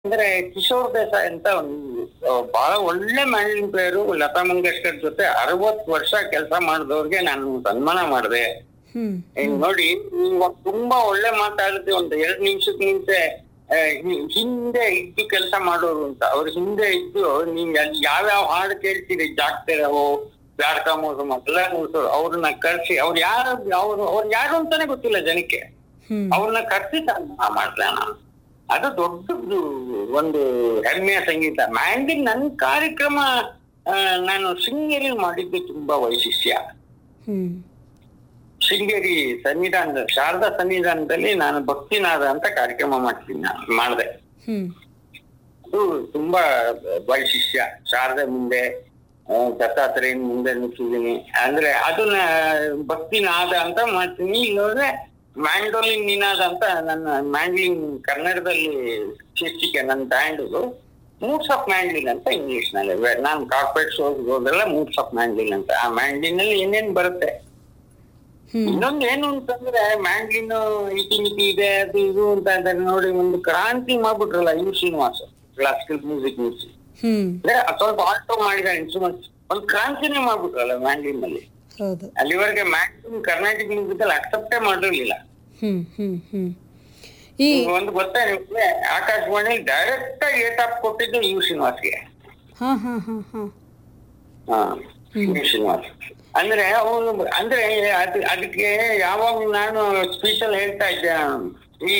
ಅಂದ್ರೆ ಕಿಶೋರ್ ದೇಸಾಯಿ ಅಂತ ಒಂದು ಆ, ಬಹಳ ಒಳ್ಳೆ ಮ್ಯಾಂಡ್ಲಿನ್ ಪ್ಲೇಯರು ಲತಾ ಮಂಗೇಶ್ಕರ್ ಜೊತೆ ಅರವತ್ ವರ್ಷ ಕೆಲಸ ಮಾಡಿದವ್ರಿಗೆ ನಾನು ಸನ್ಮಾನ ಮಾಡಿದೆ ಹ್ಮ್ ಈಗ ನೋಡಿ ಇವಾಗ ತುಂಬಾ ಒಳ್ಳೆ ಮಾತಾಡಿದ್ವಿ ಒಂದು ಎರಡ್ ನಿಮಿಷದ ಮುಂಚೆ ಆ, ಹಿ- ಹಿಂದೆ ಇದ್ದು ಕೆಲಸ ಮಾಡೋರು ಅಂತ ಅವ್ರ ಹಿಂದೆ ಇದ್ದು ನೀವ್ ಅಲ್ಲಿ ಯಾವ್ಯಾವ ಹಾಡು ಕೇಳ್ತೀರಿ ಜಾಗ್ತಿರವೋ ಬ್ಯಾಡ್ಕ ಮೂಸು ಎಲ್ಲ ಮೂಸು ಅವ್ರನ್ನ ಕರ್ಸಿ ಅವ್ರು ಯಾರು ಅವ್ರು ಅವ್ರು ಯಾರು ಅಂತಾನೆ ಗೊತ್ತಿಲ್ಲ ಜನಕ್ಕೆ ಹ್ಮ್ ಅವ್ರನ್ನ ಕರ್ಸಿ ಸನ್ಮಾನ ಮಾಡ್ದೆ ನಾನು ಅದು ದೊಡ್ಡದು ಒಂದು ಹೆಮ್ಮೆಯ ಸಂಗೀತ ಮ್ಯಾಂಡಿನ್ ನನ್ನ ಕಾರ್ಯಕ್ರಮ ಆ, ನಾನು ಶೃಂಗೇರಿ ಮಾಡಿದ್ದು ತುಂಬಾ ವೈಶಿಷ್ಟ್ಯ ಹ್ಮ್ ಶೃಂಗೇರಿ ಸನ್ನಿಧಾನದ ಶಾರದಾ ಸನ್ನಿಧಾನದಲ್ಲಿ ನಾನು ಭಕ್ತಿನಾದ ಅಂತ ಕಾರ್ಯಕ್ರಮ ಮಾಡ್ತೀನಿ ನಾನು ಮಾಡಿದೆ ಹ್ಮ್ ಅದು ತುಂಬಾ ವೈಶಿಷ್ಟ್ಯ ಶಾರದೆ ಮುಂದೆ ಆ, ದತ್ತಾತ್ರೇಯನ್ ಮುಂದೆ ನಿಂತಿದ್ದೀನಿ ಅಂದ್ರೆ ಅದನ್ನ ಭಕ್ತಿನಾದ ಅಂತ ಮಾಡ್ತೀನಿ ಇಲ್ಲಂದ್ರೆ ಮ್ಯಾಂಡೋಲಿನ್ ನಿನಾದ ಅಂತ ನನ್ನ ಮ್ಯಾಂಡ್ಲಿನ್ ಕನ್ನಡದಲ್ಲಿ ಶೀರ್ಷಿಕೆ ನನ್ನ ಬ್ಯಾಂಡ್ ಮೂಡ್ಸ್ ಆಫ್ ಮ್ಯಾಂಡ್ಲಿನ್ ಅಂತ ಇಂಗ್ಲಿಷ್ ನಲ್ಲಿ ನಾನು ಕಾರ್ಪೊರೇಟ್ ಶೋಸ್ ಹೋದ್ರೆಲ್ಲ ಮೂಡ್ಸ್ ಆಫ್ ಮ್ಯಾಂಡ್ಲಿನ್ ಅಂತ ಆ ಮ್ಯಾಂಡ್ಲಿನ್ ಅಲ್ಲಿ ಏನೇನ್ ಬರುತ್ತೆ ಹ್ಮ್ ಇನ್ನೊಂದು ಏನು ಅಂತಂದ್ರೆ ಮ್ಯಾಂಡ್ಲಿನ್ ಇಟಿ ಮಿತಿ ಇದೆ ಅದು ಇದು ಅಂತ ಇದ್ದಾರೆ ನೋಡಿ ಒಂದು ಕ್ರಾಂತಿ ಮಾಡ್ಬಿಟ್ರಲ್ಲ U Srinivas classical music music ಹ್ಮ್ ಅಂದ್ರೆ ಅದ್ ಸ್ವಲ್ಪ ಆಲ್ಟೋ ಮಾಡಿದ್ದಾರೆ ಇನ್ಸ್ಟ್ರೂಮೆಂಟ್ ಒಂದು ಕ್ರಾಂತಿನೇ ಮಾಡ್ಬಿಟ್ರಲ್ಲ ಮ್ಯಾಂಡ್ಲಿನ್ ಅಲ್ಲಿ ಹೌದು ಅಲ್ಲಿವರೆಗೆ ಮ್ಯಾಂಡ್ಲಿನ್ ಕರ್ನಾಟಕ ಮ್ಯೂಸಿಕ್ ಅಲ್ಲಿ ಅಕ್ಸೆಪ್ಟೇ ಮಾಡಿರ್ಲಿಲ್ಲ ಹ್ಮ್ ಹ್ಮ್ ಹ್ಮ್ ಈ ಒಂದು ಗೊತ್ತಾ ನಿಮ್ಗೆ ಆಕಾಶವಾಣಿ ಡೈರೆಕ್ಟ್ ಆಗಿ ಏಟಾಪ್ ಕೊಟ್ಟಿದ್ದು ಯು ಶ್ರೀನಿವಾಸ್ಗೆ ಹಾ ಹಾ ಹಾ ಹಾ ಹಾ ಯು ಶ್ರೀನಿವಾಸ್ ಅಂದ್ರೆ ಅವನು ಅಂದ್ರೆ ಅದ್ ಅದಕ್ಕೆ ಯಾವಾಗ ನಾನು ಸ್ಪೀಚ್ ಅಲ್ಲಿ ಹೇಳ್ತಾ ಇದ್ದೆ ನಾನು, ಈ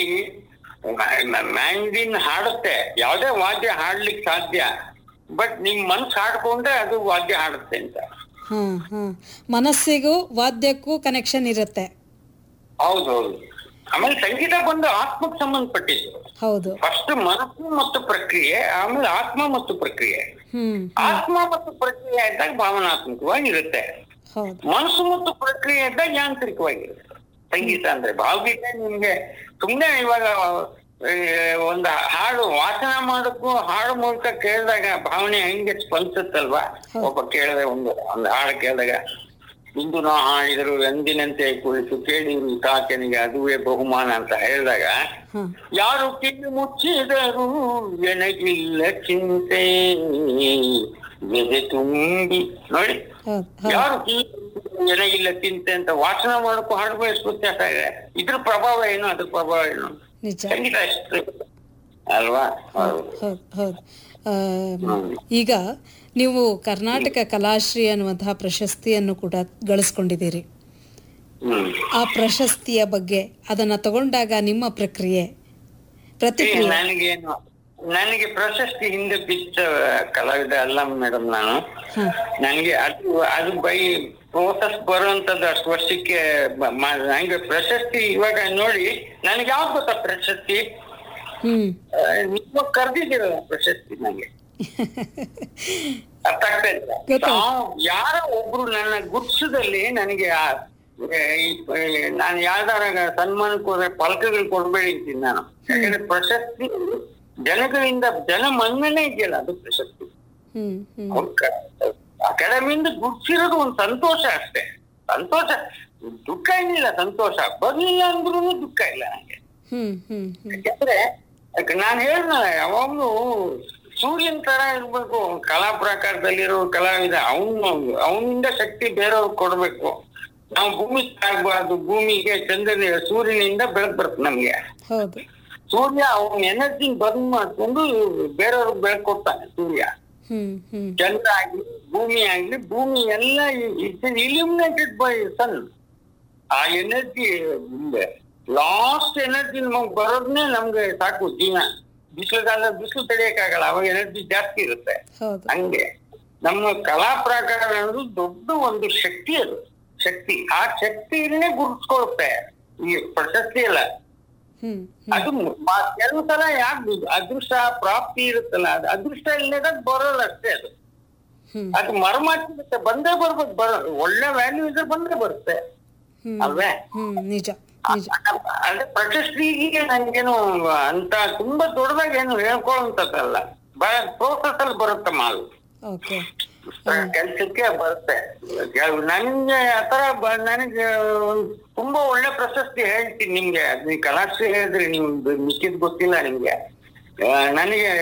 ಮ್ಯಾಂಡಿನ್ ಹಾಡುತ್ತೆ ಯಾವ್ದೇ ವಾದ್ಯ ಹಾಡ್ಲಿಕ್ಕೆ ಸಾಧ್ಯ ಬಟ್ ನಿಮ್ ಮನ್ಸು ಹಾಡ್ಕೊಂಡ್ರೆ ಅದು ವಾದ್ಯ ಹಾಡುತ್ತೆ ಅಂತ ಹಾ ಹಾ ಮನಸ್ಸಿಗೂ ವಾದ್ಯಕ್ಕೂ ಕನೆಕ್ಷನ್ ಇರುತ್ತೆ ಹೌದೌದು ಆಮೇಲೆ ಸಂಗೀತ ಬಂದು ಆತ್ಮಕ್ಕೆ ಸಂಬಂಧಪಟ್ಟಿದ್ದು ಹೌದು ಫಸ್ಟ್ ಮನಸ್ಸು ಮತ್ತು ಪ್ರಕ್ರಿಯೆ ಆಮೇಲೆ ಆತ್ಮ ಮತ್ತು ಪ್ರಕ್ರಿಯೆ ಹ್ಮ್ ಆತ್ಮ ಮತ್ತು ಪ್ರಕ್ರಿಯೆ ಇದ್ದಾಗ ಭಾವನಾತ್ಮಕವಾಗಿರುತ್ತೆ ಹೌದು ಮನಸ್ಸು ಮತ್ತು ಪ್ರಕ್ರಿಯೆ ಇದ್ದಾಗ ಯಾಂತ್ರಿಕವಾಗಿರುತ್ತೆ ಸಂಗೀತ ಅಂದ್ರೆ ಭಾವಗೀತೆ ನಿಮ್ಗೆ ಸುಮ್ನೆ ಇವಾಗ ಆ, ಒಂದು ಹಾಡು ವಾಚನ ಮಾಡೋಕ್ಕೂ ಹಾಡು ಮೂಲಕ ಕೇಳಿದಾಗ ಭಾವನೆ ಹೆಂಗೆ ಸ್ಪಂದಿಸುತ್ತಲ್ವಾ ಒಬ್ಬ ಕೇಳಿದೆ ಒಂದು ಒಂದು ಹಾಡು ಕೇಳಿದಾಗ ಇಂದು ನಾ ಹಾಡಿದರು ಎಂದಿನಂತೆ ಕುಳಿತು ಕೇಳಿರು ಕಾಕನಿಗೆ ಅದುವೇ ಬಹುಮಾನ ಅಂತ ಹೇಳಿದಾಗ ಹಾ ಯಾರು ಕಿವಿ ಮುಚ್ಚಿದರು ಎನಗಿಲ್ಲ ಚಿಂತೆ ಎದೆ ತುಂಬಿ ನೋಡಿ ಹೌದು ಹೌದು ಯಾರು ಕಿವಿ ಮುಚ್ಚಿದ್ರು ಎನಗಿಲ್ಲ ಚಿಂತೆ ಅಂತ ವಾಚನ ಮಾಡಕ್ಕೂ ಹಾಡುಗೂ ಎಷ್ಟು ವ್ಯತ್ಯಾಸ ಇದೆ ಇದ್ರ ಪ್ರಭಾವ ಏನು ಅದ್ರ ಪ್ರಭಾವ ಏನು ನಿಜ ಸಂಗೀತ ಅಷ್ಟು ಅಲ್ವಾ ಹೌದು. ಹೌದು ಹೌದು ಆ, ಈಗ ನೀವು ಕರ್ನಾಟಕ ಕಲಾಶ್ರೀ ಅನ್ನುವಂತಹ ಪ್ರಶಸ್ತಿಯನ್ನು ಕೂಡ ಗಳಿಸ್ಕೊಂಡಿದ್ದೀರಿ ಹ್ಮ್ ಆ ಪ್ರಶಸ್ತಿಯ ಬಗ್ಗೆ ಅದನ್ನ ತಗೊಂಡಾಗ ನಿಮ್ಮ ಪ್ರಕ್ರಿಯೆ ಏ, ಪ್ರತಿಕ್ರಿಯೆ ನನಗೇನು ನನಗೆ ಪ್ರಶಸ್ತಿ ಹಿಂದೆ ಬಿದ್ದ ಕಲಾವಿದ ಅಲ್ಲ ಮೇಡಮ್ ನಾನು ಹ ನನಗೆ ಅದು ಅದು ಬೈ ಪ್ರೋಸೆಸ್ ಬರುವಂತದ್ದು ಅಷ್ಟು ವರ್ಷಕ್ಕೆ ಬ- ಮ- ನಂಗೆ ಪ್ರಶಸ್ತಿ ಇವಾಗ ನೋಡಿ ನನಗೆ ಯಾವ್ದು ಗೊತ್ತಾ ಪ್ರಶಸ್ತಿ ಹ್ಮ್ ಆ, ನೀವು ಕರ್ದಿದ್ದೀರಲ್ಲ ಪ್ರಶಸ್ತಿ ನಂಗೆ ಅರ್ಥ ಆಗ್ತಾ ಇಲ್ಲ ಗೊತ್ತಾಯ್ತು. ತಾವು ಯಾರ ಒಬ್ರು ನನ್ನ ಗುಡ್ಸದಲ್ಲಿ ನನಗೆ ಆ- ಏ, ಈ- ಈ ನಾನು ಯಾವ್ದಾರ ಸನ್ಮಾನಕ್ಕೆ ಹೋದ್ರೆ ಫಲಕಗಳು ಕೊಡ್ಬೇಡಿ ಅಂತೀನಿ ನಾನು ಯಾಕಂದ್ರೆ ಪ್ರಶಸ್ತಿ ಜನಗಳಿಂದ ಜನ ಮನ್ನಣೆ ಇದೆಯಲ್ಲ ಅದು ಪ್ರಶಸ್ತಿ ಹ್ಮ್ ಹ್ಮ್ ಅವ್ರ್ ಕ- ಅಕಾಡೆಮಿಯಿಂದ ಗುಡ್ಸಿರೋದು ಒಂದು ಸಂತೋಷ ಅಷ್ಟೇ ಸಂತೋಷ ದುಃಖ ಏನಿಲ್ಲ ಸಂತೋಷ ಬರ್ಲಿಲ್ಲ ಅಂದ್ರೂ ದುಃಖ ಇಲ್ಲ ನಂಗೆ ಹ್ಮ್ ಹ್ಮ್ ಹ್ಮ್ ಯಾಕಂದ್ರೆ ನಾನು ಹೇಳಿದ್ನಲ್ಲ ಯಾವಾಗ್ಲೂ ಸೂರ್ಯನ್ ತರ ಇರ್ಬೇಕು ಕಲಾ ಪ್ರಕಾರದಲ್ಲಿರೋ ಕಲಾವಿದ ಅವನು ಅವನಿಂದ ಶಕ್ತಿ ಬೇರೆಯವ್ರಿಗೆ ಕೊಡ್ಬೇಕು ನಾವು ಭೂಮಿ ಆಗ್ಬಾರ್ದು ಭೂಮಿಗೆ ಚಂದ್ರನ ಸೂರ್ಯನಿಂದ ಬೆಳಕು ಬರುತ್ತೆ ನಮ್ಗೆ ಹೌದು ಸೂರ್ಯ ಅವನ ಎನರ್ಜಿ ಬಂದ್ ಮಾಡ್ಕೊಂಡು ಬೇರೆಯವ್ರಿಗೆ ಬೆಳಕು ಕೊಡ್ತಾನೆ ಸೂರ್ಯ ಹ್ಮ್ ಹ್ಮ್ ಚಂದ್ರ ಆಗ್ಲಿ ಭೂಮಿ ಆಗ್ಲಿ ಭೂಮಿ ಎಲ್ಲ ಇಲ್ಯುಮಿನೇಟೆಡ್ ಬೈ ಸನ್ ಆ ಎನರ್ಜಿ ಲಾಸ್ಟ್ ಎನರ್ಜಿ ನಮಗ್ ಬರೋದ್ನೇ ನಮ್ಗೆ ಸಾಕು ಜೀವನ ಬಿಸಿಲುಗಾಲ ಬಿಸಿಲು ತಡೆಯಕ್ಕಾಗಲ್ಲ ಅವಾಗ ಎನರ್ಜಿ ಜಾಸ್ತಿ ಇರುತ್ತೆ ಹೌದು ಹಂಗೆ ನಮ್ಮ ಕಲಾ ಪ್ರಕಾರ ಅನ್ನೋದು ದೊಡ್ಡ ಒಂದು ಶಕ್ತಿ ಅದು ಶಕ್ತಿ ಆ ಶಕ್ತಿಯನ್ನೇ ಗುರುತಿಸ್ಕೊಳುತ್ತೆ ಈ ಪ್ರಶಸ್ತಿ ಅಲ್ಲ ಹ್ಮ್ ಅದು ಮ- ಕೆಲವು ಸಲ ಯಾಕೆ ಅದೃಷ್ಟ ಪ್ರಾಪ್ತಿ ಇರುತ್ತಲ್ಲ ಅದು ಅದೃಷ್ಟ ಇಲ್ಲದ ಬರೋಲ್ಲ ಅಷ್ಟೇ ಅದು ಹ್ಮ್ ಅದು ಮರ್ಮಾಚಿರುತ್ತೆ ಬಂದೇ ಬರ್ಬೇಕು ಬರೋ ಒಳ್ಳೆ ವ್ಯಾಲ್ಯೂ ಇದ್ರೆ ಬಂದೇ ಬರುತ್ತೆ ಹ್ಮ್ ಅಲ್ವೇ ಹ್ಮ್ ನಿಜ ನಿಜ ಅಂದ್ರೆ ಪ್ರಶಸ್ತಿಗೆ ನನ್ಗೇನು ಅಂತ ತುಂಬಾ ದೊಡ್ಡದಾಗಿ ಏನು ಹೇಳ್ಕೊಳ್ಳುವಂತದ್ದಲ್ಲ ಬಹಳ ಪ್ರೋಸೆಸ್ ಅಲ್ಲಿ ಬರುತ್ತಮ್ಮ ಅದು ಓಕೆ ಕೆಲ್ಸಕ್ಕೆ ಬರುತ್ತೆ ನನಗೆ ಆತರ ಬ- ನನಗೆ ಒಂದ್ ತುಂಬಾ ಒಳ್ಳೆ ಪ್ರಶಸ್ತಿ ಹೇಳ್ತೀನಿ ನಿಮ್ಗೆ ನೀವು ಕಲಾಶ್ರೀ ಹೇಳಿದ್ರಿ ನಿಮ್ದು ಮಿಕ್ಕಿದ್ ಗೊತ್ತಿಲ್ಲ ನಿಮ್ಗೆ ಆ, ನನಗೆ